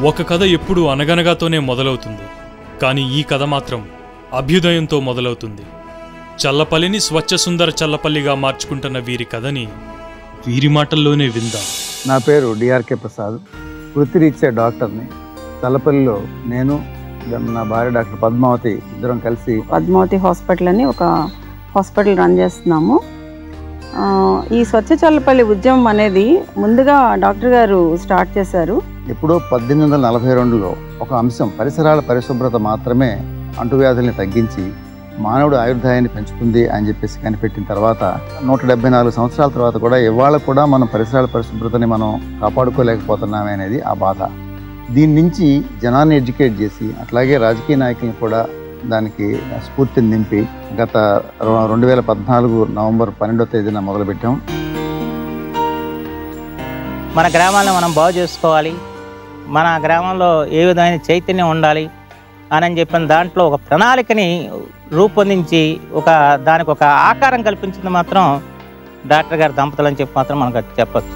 ఒక కథ ఎప్పుడూ అనగనగాతోనే మొదలవుతుంది కానీ ఈ కథ మాత్రం అభ్యుదయంతో మొదలవుతుంది చల్లపల్లిని స్వచ్ఛ సుందర చల్లపల్లిగా మార్చుకుంటున్న వీరి కథని వీరి మాటల్లోనే విందాం నా పేరు డిఆర్కే ప్రసాద్ వృత్తిరీత్యా డాక్టర్ని తలపల్లిలో నేను నా భార్య డాక్టర్ పద్మావతి ఇద్దరం కలిసి పద్మావతి హాస్పిటల్ అని ఒక హాస్పిటల్ రన్ చేస్తున్నాము ఆ, ఈ స్వచ్ఛ చల్లపల్లి ఉద్యమం అనేది ముందుగా డాక్టర్ గారు స్టార్ట్ చేశారు ఎప్పుడో పద్దెనిమిది వందల నలభై రెండులో ఒక అంశం పరిసరాల పరిశుభ్రత మాత్రమే అంటువ్యాధుల్ని తగ్గించి మానవుడు ఆయుర్దాయాన్ని పెంచుతుంది అని చెప్పేసి కనిపెట్టిన తర్వాత నూట డెబ్బై నాలుగు సంవత్సరాల తర్వాత కూడా ఇవాళ కూడా మనం పరిసరాల పరిశుభ్రతని మనం కాపాడుకోలేకపోతున్నామే అనేది ఆ బాధ దీని నుంచి జనాన్ని ఎడ్యుకేట్ చేసి అట్లాగే రాజకీయ నాయకులను కూడా దానికి స్ఫూర్తిని నింపి గత రె- రెండు వేల పద్నాలుగు నవంబర్ పన్నెండో తేదీన మొదలుపెట్టాం మన గ్రామాలను మనం బాగు చేసుకోవాలి మన గ్రామంలో ఏ విధమైన చైతన్యం ఉండాలి అని చెప్పిన దాంట్లో ఒక ప్రణాళికని రూపొందించి ఒక దానికి ఒక ఆకారం కల్పించింది మాత్రం డాక్టర్ గారి దంపతులు అని చెప్పి మాత్రం మనకు చెప్పచ్చు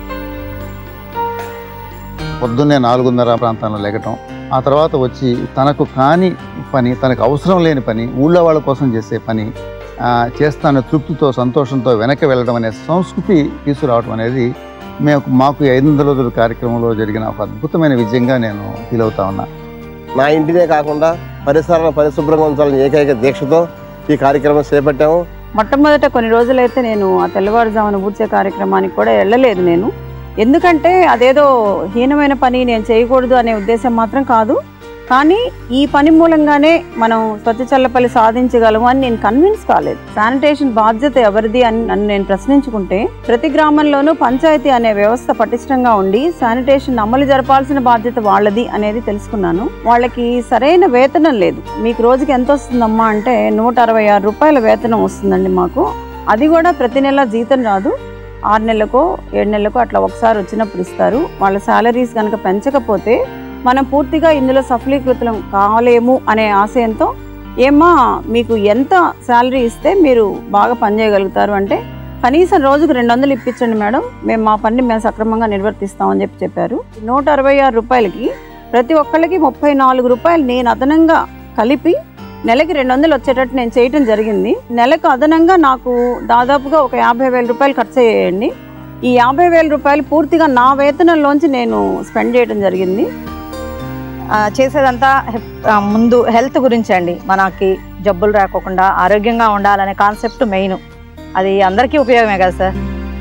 పొద్దున్నే నాలుగున్నర ప్రాంతంలో లెగటం ఆ తర్వాత వచ్చి తనకు కాని పని తనకు అవసరం లేని పని ఊళ్ళో వాళ్ళ కోసం చేసే పని ఆ, చేస్తాన తృప్తితో సంతోషంతో వెనక్కి వెళ్ళడం అనే సంస్కృతి తీసుకురావడం అనేది మేము మాకు ఈ ఐదు వందల రోజుల కార్యక్రమంలో జరిగిన ఒక అద్భుతమైన విజయంగా నేను ఫీల్ అవుతా ఉన్నా నా ఇంటినే కాకుండా పరిసరాలను పరిశుభ్రంగా ఉంచాలని ఏకైక దీక్షతో ఈ కార్యక్రమం చేపట్టాము మొట్టమొదట కొన్ని రోజులైతే నేను ఆ తెల్లవారుజామున ఊడ్చే కార్యక్రమానికి కూడా వెళ్ళలేదు నేను ఎందుకంటే అదేదో హీనమైన పని నేను చేయకూడదు అనే ఉద్దేశం మాత్రం కాదు కానీ ఈ పని మూలంగానే మనం స్వచ్ఛ చల్లపల్లి సాధించగలము అని నేను కన్విన్స్ కాలేదు శానిటేషన్ బాధ్యత ఎవరిది అని నన్ను నేను ప్రశ్నించుకుంటే ప్రతి గ్రామంలోనూ పంచాయతీ అనే వ్యవస్థ పటిష్టంగా ఉండి శానిటేషన్ అమలు జరపాల్సిన బాధ్యత వాళ్ళది అనేది తెలుసుకున్నాను వాళ్ళకి సరైన వేతనం లేదు మీకు రోజుకి ఎంత వస్తుందమ్మా అంటే నూట అరవై ఆరు రూపాయల వేతనం వస్తుందండి మాకు అది కూడా ప్రతి నెల జీతం రాదు ఆరు నెలలకో ఏడు నెలలకో అట్లా ఒకసారి వచ్చినప్పుడు ఇస్తారు వాళ్ళ శాలరీస్ కనుక పెంచకపోతే మనం పూర్తిగా ఇందులో సఫలీకృతం కాలేము అనే ఆశయంతో ఏమ్మా మీకు ఎంత శాలరీ ఇస్తే మీరు బాగా పనిచేయగలుగుతారు అంటే కనీసం రోజుకు రెండు వందలు ఇప్పించండి మేడం మేము మా పని మేము సక్రమంగా నిర్వర్తిస్తామని చెప్పి చెప్పారు నూట అరవై ఆరు రూపాయలకి ప్రతి ఒక్కళ్ళకి ముప్పై నాలుగు రూపాయలు నేను అదనంగా కలిపి నెలకి రెండు వందలు వచ్చేటట్టు నేను చేయటం జరిగింది నెలకు అదనంగా నాకు దాదాపుగా ఒక యాభై వేల రూపాయలు ఖర్చు అయ్యాయండి ఈ యాభై వేల రూపాయలు పూర్తిగా నా వేతనంలోంచి నేను స్పెండ్ చేయడం జరిగింది ఆ, చేసేదంతా హె- ఆ, ముందు హెల్త్ గురించి అండి మనకి జబ్బులు రాకోకుండా ఆరోగ్యంగా ఉండాలనే కాన్సెప్ట్ మెయిన్ అది అందరికీ ఉపయోగమే కదా సార్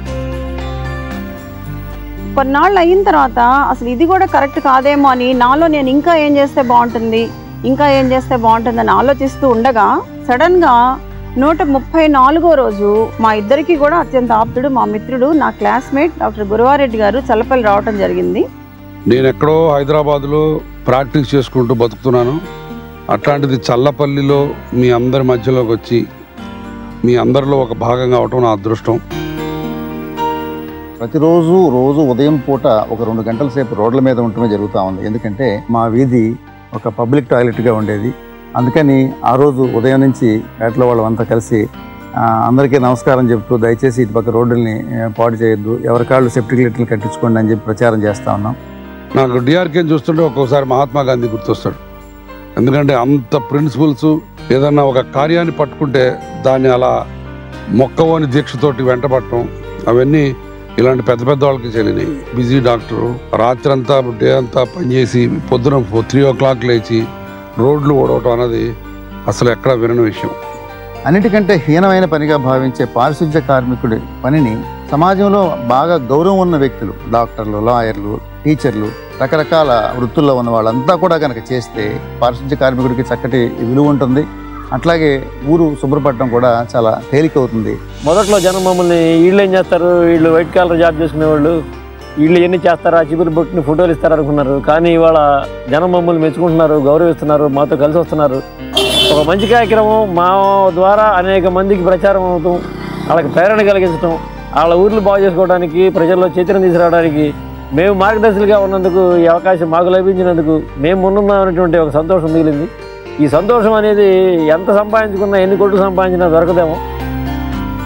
కొన్నాళ్ళు అయిన తర్వాత అసలు ఇది కూడా కరెక్ట్ కాదేమో అని నాలో నేను ఇంకా ఏం చేస్తే బాగుంటుంది ఇంకా ఏం చేస్తే బాగుంటుందని ఆలోచిస్తూ ఉండగా సడన్గా నూట ముప్పై నాలుగో రోజు మా ఇద్దరికి కూడా అత్యంత ఆప్తుడు మా మిత్రుడు నా క్లాస్మేట్ డాక్టర్ గురువారెడ్డి గారు చల్లపల్లి రావటం జరిగింది నేను ఎక్కడో హైదరాబాద్లో ప్రాక్టీస్ చేసుకుంటూ బతుకుతున్నాను అట్లాంటిది చల్లపల్లిలో మీ అందరి మధ్యలోకి వచ్చి మీ అందరిలో ఒక భాగంగా అవటం నా అదృష్టం ప్రతిరోజు రోజు ఉదయం పూట ఒక రెండు గంటల సేపు రోడ్ల మీద ఉండటమే జరుగుతూ ఉంది ఎందుకంటే మా వీధి ఒక పబ్లిక్ టాయిలెట్గా ఉండేది అందుకని ఆ రోజు ఉదయం నుంచి వేటలో వాళ్ళంతా కలిసి ఆ, అందరికీ నమస్కారం చెప్తూ దయచేసి ఇటు పక్క రోడ్డుల్ని ఆ, పాడు చేయొద్దు ఎవరి కాళ్ళు సెప్టిక్ లిట్లు కట్టించుకోండి అని చెప్పి ప్రచారం చేస్తా ఉన్నాం నాకు డిఆర్కేని చూస్తుంటే ఒక్కోసారి మహాత్మా గాంధీ గుర్తొస్తాడు ఎందుకంటే అంత ప్రిన్సిపల్స్ ఏదన్నా ఒక కార్యాన్ని పట్టుకుంటే దాన్ని అలా మొక్కవోని దీక్షతోటి వెంటపడటం అవన్నీ ఇలాంటి పెద్ద పెద్ద వాళ్ళకి చెల్లినాయి బిజీ డాక్టరు రాత్రంతా డే అంతా పనిచేసి పొద్దున త్రీ ఓ క్లాక్ లేచి రోడ్లు ఓడవటం అన్నది అసలు ఎక్కడ వినని విషయం అన్నిటికంటే హీనమైన పనిగా భావించే పారిశుధ్య కార్మికుడి పనిని సమాజంలో బాగా గౌరవం ఉన్న వ్యక్తులు డాక్టర్లు లాయర్లు టీచర్లు రకరకాల వృత్తుల్లో ఉన్న వాళ్ళంతా కూడా కనుక చేస్తే పారిశుధ్య కార్మికుడికి చక్కటి విలువ ఉంటుంది అట్లాగే ఊరు శుభ్రపడటం కూడా చాలా తేలిక అవుతుంది మొదట్లో జనం మమ్మల్ని వీళ్ళు ఏం చేస్తారు వీళ్ళు వైట్ కాలర్ జాబ్ చేసుకునేవాళ్ళు వీళ్ళు ఎన్ని చేస్తారా చిగురు బొట్టుని ఫోటోలు ఇస్తారు అనుకున్నారు కానీ ఇవాళ జనం మమ్మల్ని మెచ్చుకుంటున్నారు గౌరవిస్తున్నారు మాతో కలిసి వస్తున్నారు ఒక మంచి కార్యక్రమం మా ద్వారా అనేక మందికి ప్రచారం అవుతాం వాళ్ళకి ప్రేరణ కలిగించడం వాళ్ళ ఊర్లు బాగు చేసుకోవడానికి ప్రజల్లో చైతన్యం తీసుకురావడానికి మేము మార్గదర్శులుగా ఉన్నందుకు ఈ అవకాశం మాకు లభించినందుకు మేము ముందున్నామనేటువంటి ఒక సంతోషం మిగిలింది ఈ సంతోషం అనేది ఎంత సంపాదించుకున్నా ఎన్ని కోట్లు సంపాదించినా దొరకదేమో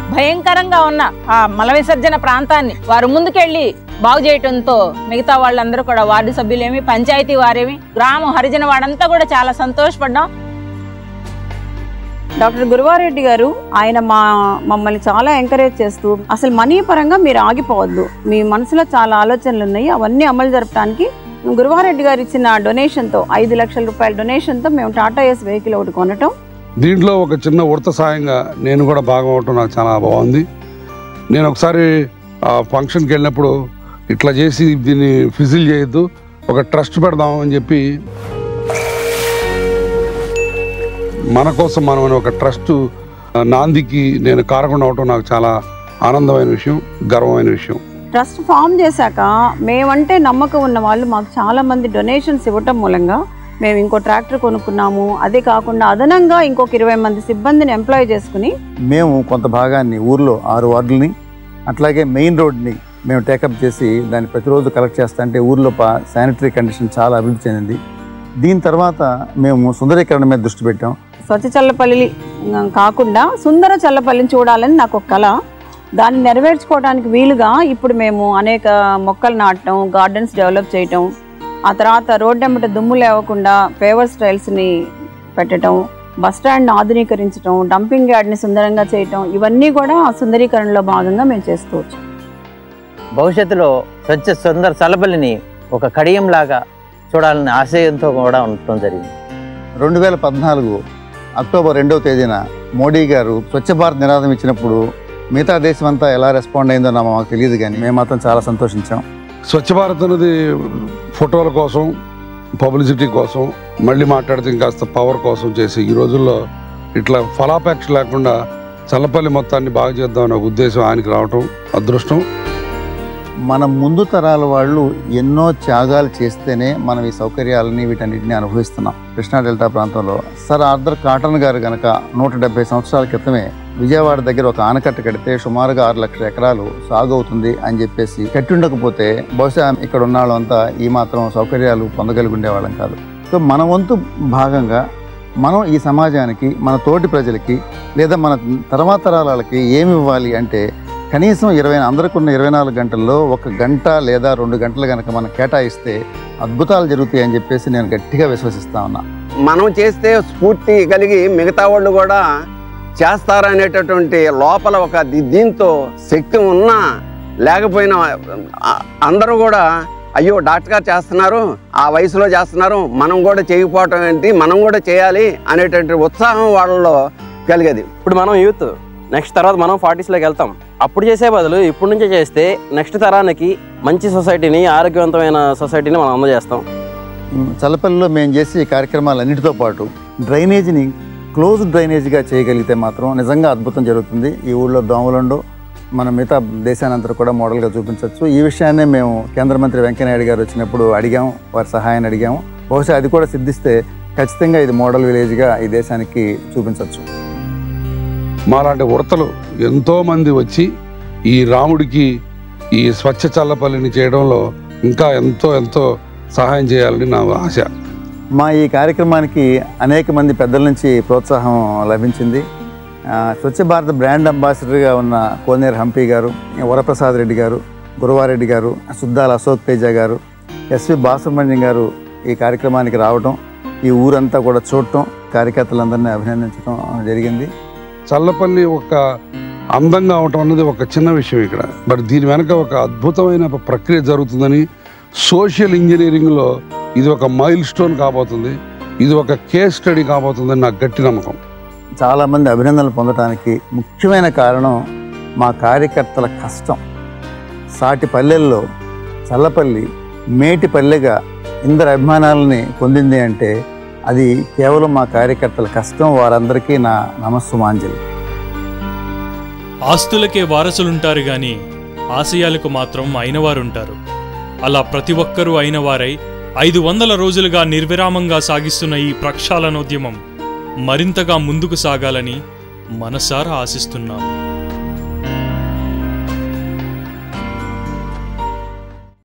భయంకరంగా ఉన్న ఆ మల విసర్జన ప్రాంతాన్ని వారు ముందుకెళ్ళి బాగు చేయటంతో మిగతా వాళ్ళందరూ కూడా వార్డు సభ్యులేమి పంచాయతీ వారేమి గ్రామం హరిజన వాడంతా కూడా చాలా సంతోషపడ్డాం డాక్టర్ గురువారెడ్డి గారు ఆయన మా మమ్మల్ని చాలా ఎంకరేజ్ చేస్తూ అసలు మనీ పరంగా మీరు ఆగిపోవద్దు మీ మనసులో చాలా ఆలోచనలు ఉన్నాయి అవన్నీ అమలు జరపడానికి గురువారెడ్డి గారు ఇచ్చిన డొనేషన్తో ఐదు లక్షల రూపాయల డొనేషన్తో మేము టాటా ఎస్ వెహికల్ ఒకటి కొనటం దీంట్లో ఒక చిన్న ఉడత సాయంగా నేను కూడా భాగం అవటం నాకు చాలా బాగుంది నేను ఒకసారి ఆ ఫంక్షన్కి వెళ్ళినప్పుడు ఇట్లా చేసి దీన్ని ఫిజిల్ చేయొద్దు ఒక ట్రస్ట్ పెడదాం అని చెప్పి మన కోసం మనం అనే ఒక ట్రస్ట్ నాందికి నేను కారకుండా అవటం నాకు చాలా ఆనందమైన విషయం గర్వమైన విషయం ట్రస్ట్ ఫామ్ చేశాక మేమంటే నమ్మకం ఉన్న వాళ్ళు మాకు చాలా మంది డొనేషన్స్ ఇవ్వటం మూలంగా మేము ఇంకో ట్రాక్టర్ కొనుక్కున్నాము అదే కాకుండా అదనంగా ఇంకొక ఇరవై మంది సిబ్బందిని ఎంప్లాయ్ చేసుకుని మేము కొంత భాగాన్ని ఊర్లో ఆరు వార్డులని అట్లాగే మెయిన్ రోడ్ని మేము టేకప్ చేసి దాన్ని ప్రతిరోజు కలెక్ట్ చేస్తా అంటే ఊర్లో శానిటరీ కండిషన్ చాలా అభివృద్ధి చెందింది దీని తర్వాత మేము సుందరీకరణ మీద దృష్టి పెట్టాం స్వచ్ఛ చల్లపల్లి ఆ, కాకుండా సుందర చల్లపల్లిని చూడాలని నాకు ఒక కళ దాన్ని నెరవేర్చుకోవడానికి వీలుగా ఇప్పుడు మేము అనేక మొక్కలు నాటడం గార్డెన్స్ డెవలప్ చేయటం ఆ తర్వాత రోడ్డు వెంబట దుమ్ము లేవకుండా పేవర్ స్టైల్స్ని పెట్టడం బస్ స్టాండ్ని ఆధునీకరించడం డంపింగ్ యార్డ్ని సుందరంగా చేయటం ఇవన్నీ కూడా ఆ సుందరీకరణలో భాగంగా మేము చేసుకోవచ్చు భవిష్యత్తులో స్వచ్ఛ సుందర చల్లబల్లిని ఒక కడియంలాగా చూడాలనే ఆశయంతో కూడా ఉండటం జరిగింది రెండు వేల పద్నాలుగు అక్టోబర్ రెండవ తేదీన మోడీ గారు స్వచ్ఛ భారత్ నినాదం ఇచ్చినప్పుడు మిగతా దేశం అంతా ఎలా రెస్పాండ్ అయిందో నా మాకు తెలియదు కానీ మేము మాత్రం చాలా సంతోషించాం స్వచ్ఛ భారత్ అనేది ఫోటోల కోసం పబ్లిసిటీ కోసం మళ్ళీ మాట్లాడితే ఇంకాస్త పవర్ కోసం చేసి ఈ రోజుల్లో ఇట్లా ఫలాపేక్ష లేకుండా చల్లపల్లి మొత్తాన్ని బాగు చేద్దామనే ఒక ఉద్దేశం ఆయనకి రావటం అదృష్టం మన ముందు తరాల వాళ్ళు ఎన్నో త్యాగాలు చేస్తేనే మనం ఈ సౌకర్యాలని వీటన్నిటిని అనుభవిస్తున్నాం కృష్ణా డెల్టా ప్రాంతంలో సర్ ఆర్థర్ కాటన్ గారు గనక నూట డెబ్బై సంవత్సరాల క్రితమే విజయవాడ దగ్గర ఒక ఆనకట్ట కడితే సుమారుగా ఆరు లక్షల ఎకరాలు సాగు అవుతుంది అని చెప్పేసి కట్టి ఉండకపోతే బహుశా ఇక్కడ ఉన్న వాళ్ళంతా ఈ మాత్రం సౌకర్యాలు పొందగలిగి ఉండేవాళ్ళం కాదు సో మన వంతు భాగంగా మనం ఈ సమాజానికి మన తోటి ప్రజలకి లేదా మన తర్వాత తరాల వాళ్ళకి ఏమి ఇవ్వాలి అంటే కనీసం ఇరవై అందరికి ఉన్న ఇరవై నాలుగు గంటల్లో ఒక గంట లేదా రెండు గంటలు కనుక మనం కేటాయిస్తే అద్భుతాలు జరుగుతాయి అని చెప్పేసి నేను గట్టిగా విశ్వసిస్తా ఉన్నా మనం చేస్తే స్ఫూర్తి కలిగి మిగతా వాళ్ళు కూడా చేస్తారనేటటువంటి లోపల ఒక ది- దీంతో శక్తి ఉన్నా లేకపోయినా ఆ- అందరూ కూడా అయ్యో డాక్టర్ గారు చేస్తున్నారు ఆ వయసులో చేస్తున్నారు మనం కూడా చేయకపోవటం ఏంటి మనం కూడా చేయాలి అనేటువంటి ఉత్సాహం వాళ్ళలో కలిగేది ఇప్పుడు మనం యూత్ నెక్స్ట్ తర్వాత మనం ఫార్టీస్లోకి వెళ్తాం అప్పుడు చేసే బదులు ఇప్పుడు నుంచే చేస్తే నెక్స్ట్ తరానికి మంచి సొసైటీని ఆరోగ్యవంతమైన సొసైటీని మనం అందజేస్తాం ఉమ్, చల్లపల్లిలో మేము చేసే ఈ కార్యక్రమాలన్నిటితో పాటు డ్రైనేజీని క్లోజ్ డ్రైనేజీగా చేయగలిగితే మాత్రం నిజంగా అద్భుతం జరుగుతుంది ఈ ఊళ్ళో దోమలుండో మన మిగతా దేశానంతరం కూడా మోడల్గా చూపించవచ్చు ఈ విషయాన్నే మేము కేంద్ర మంత్రి వెంకయ్యనాయుడు గారు వచ్చినప్పుడు అడిగాము వారి సహాయాన్ని అడిగాము బహుశా అది కూడా సిద్ధిస్తే ఖచ్చితంగా ఇది మోడల్ విలేజ్గా ఈ దేశానికి చూపించవచ్చు మాలాంటి ఉడతలు ఎంతోమంది వచ్చి ఈ రాముడికి ఈ స్వచ్ఛ చల్లపల్లిని చేయడంలో ఇంకా ఎంతో ఎంతో సహాయం చేయాలని నా ఆశ మా ఈ కార్యక్రమానికి అనేక మంది పెద్దల నుంచి ప్రోత్సాహం లభించింది ఆ, స్వచ్ఛ భారత్ బ్రాండ్ అంబాసిడర్గా ఉన్న కోనేరు హంపి గారు వరప్రసాద్ రెడ్డి గారు గురువారెడ్డి గారు సుద్దాల అశోక్ తేజ గారు ఎస్వి బాసుబ్రహ్మణ్యం గారు ఈ కార్యక్రమానికి రావటం ఈ ఊరంతా కూడా చూడటం కార్యకర్తలందరినీ అభినందించడం జరిగింది చల్లపల్లి ఒక అందంగా అవటం అన్నది ఒక చిన్న విషయం ఇక్కడ బట్ దీని వెనక ఒక అద్భుతమైన ప్రక్రియ జరుగుతుందని సోషల్ ఇంజనీరింగ్లో ఇది ఒక మైల్ స్టోన్ కాబోతుంది ఇది ఒక కేస్ స్టడీ కాబోతుందని నాకు గట్టి నమ్మకం చాలామంది అభినందనలు పొందడానికి ముఖ్యమైన కారణం మా కార్యకర్తల కష్టం సాటి పల్లెల్లో చల్లపల్లి మేటి పల్లెగా ఇందరి అభిమానాలని పొందింది అంటే అది కేవలం మా కార్యకర్తల కష్టం వారందరికీ నా నమస్సుమాంజలి ఆస్తులకే వారసులుంటారు గాని ఆశయాలకు మాత్రం అయినవారుంటారు అలా ప్రతి ఒక్కరూ అయినవారై ఐదు వందల రోజులుగా నిర్విరామంగా సాగిస్తున్న ఈ ప్రక్షాళనోద్యమం మరింతగా ముందుకు సాగాలని మనసారా ఆశిస్తున్నాము